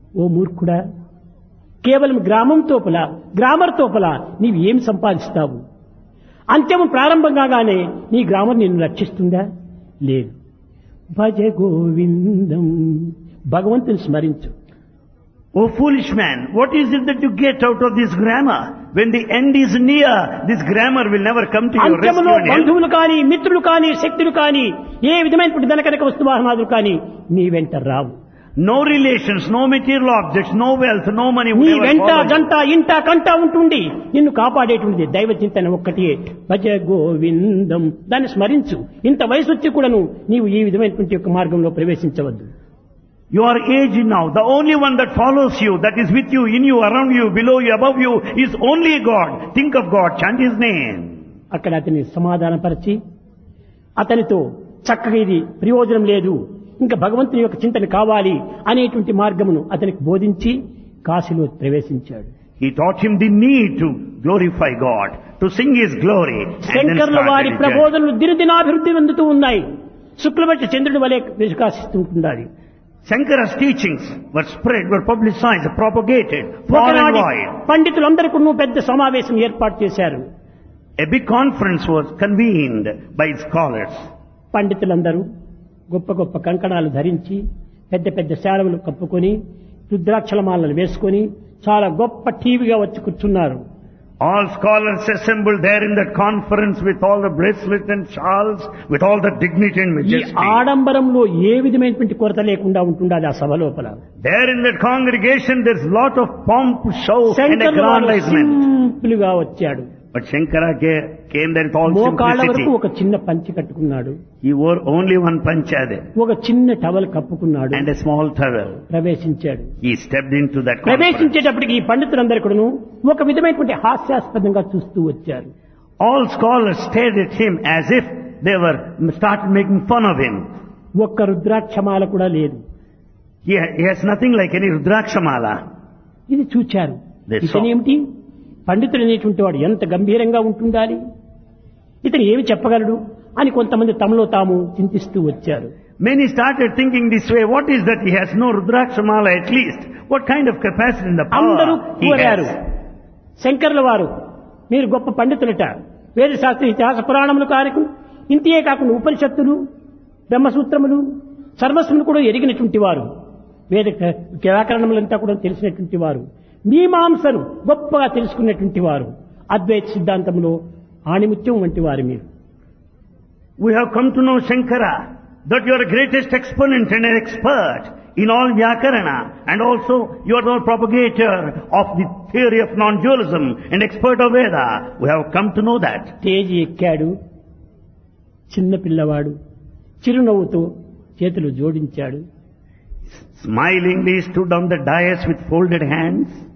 ఓ మూర్ఖుడా కేవలం గ్రామం తోపల గ్రామర్ తోపల నీవు ఏం సంపాదిస్తావు అంత్యము ప్రారంభం కాగానే నీ గ్రామం నిన్ను రక్షిస్తుందా లేదు భజ గోవిందం భగవంతుని స్మరించు O foolish man, what is it that you get out of this grammar? When the end is near, this grammar will never come to your rescue అంత్యములో and help. బంధువులు కానీ మిత్రులు కానీ శక్తులు కానీ ఏ విధమైనటువంటి ధనకనక వస్తువాహనాదులు కానీ నీ వెంట రావు No relations, no material objects, no wealth, no money నీ will ever వెంట follow you. జంట ఇంట కంట ఉంటుండి నిన్ను కాపాడేటువంటిది దైవ చింతన ఒక్కటి భజ గోవిందం దాన్ని స్మరించు ఇంత వయసు వచ్చి కూడాను నీవు ఈ విధమైనటువంటి యొక్క మార్గంలో ప్రవేశించవద్దు You are aged now. The only one that follows you, that is with you, in you, around you, below you, above you, is only God. Think of God, chant His name. అక్కడ అతని సమాధానపరిచి అతనితో చక్కగా ఇది ప్రయోజనం లేదు ఇంకా భగవంతుని యొక్క చింతన కావాలి అనేటువంటి మార్గమును అతనికి బోధించి కాశీలో ప్రవేశించాడు He taught him the need to glorify God, to sing His glory. And then శంకర్ల started వారి his journey. ప్రబోధనలు దినదినాభివృద్ధి చెందుతూ ఉన్నాయి శుక్లపక్ష చంద్రుడి వలె వికాసిస్తుంటున్నది Shankara's teachings were spread, were publicized, propagated far and ఒకనాటి wide. పండితులందరికీ పెద్ద సమావేశం ఏర్పాటు చేశారు A big conference was convened by scholars. పండితులందరూ గొప్ప గొప్ప కంకణాలు ధరించి పెద్ద పెద్ద శాలవులు కప్పుకొని రుద్రాక్షలమాలను వేసుకొని చాలా గొప్ప టీవీగా వచ్చి కూర్చున్నారు All scholars assembled there in that conference with all the bracelets and shawls, with all the dignity and ఈ majesty. ఆడంబరంలో ఏ విధమైనటువంటి కొరత లేకుండా ఉంటుండాలి ఆ సభ లోపల There in that congregation there's lot of pomp, show and శంకర్లు వారు aggrandizement. సింపుల్ గా వచ్చాడు But Shankara ca- came there with all మోకాళ్ళ simplicity. వరకు ఒక చిన్న పంచి కట్టుకున్నాడు He wore only one pancha there ఒక చిన్న టవల్ కప్పుకున్నాడు and a small towel. ప్రవేశించాడు He stepped into that conference. ప్రవేశించేటప్పటికి ఈ పండితులందరూ కూడాను ఒక విధమైనటువంటి హాస్యాస్పదంగా చూస్తూ వచ్చారు All scholars stared at him as if they were started making fun of him. ఒక్క రుద్రాక్షమాల కూడా లేదు He, he has nothing like any Rudrakshamala. ఇది చూచారు They saw. ఇతనేమిటి పండితుడు అనేటువంటి వాడు ఎంత గంభీరంగా ఉంటుండాలి ఇతను ఏమి చెప్పగలడు అని కొంతమంది తమలో తాము చింతిస్తూ వచ్చారు Many started thinking this way, what is that he has no Rudrakshamala at least? What kind of capacity in the అందరూ power he కోరారు has? శంకర్ల వారు మీరు గొప్ప పండితులట వేద శాస్త్ర ఇతిహాస పురాణములు కారకు ఇంతియే కాకుండా ఉపనిషత్తులు బ్రహ్మసూత్రములు సర్వస్వములు కూడా ఎరిగినటువంటి వారు వేద వ్యాకరణములంతా కూడా తెలిసినటువంటి వారు మీమాంసను గొప్పగా తెలుసుకున్నటువంటి వారు అద్వైత సిద్ధాంతంలో ఆణిముత్యం వంటి వారు మీరు We have come to know Shankara, that you are the greatest exponent and an expert in all Vyakarana, and also you are the propagator of the theory of non-dualism and expert of Veda. We have come to know that. Stage ఎక్కాడు చిన్న పిల్లవాడు చిరునవ్వుతో చేతులు జోడించాడు Smilingly stood on the dais with folded hands.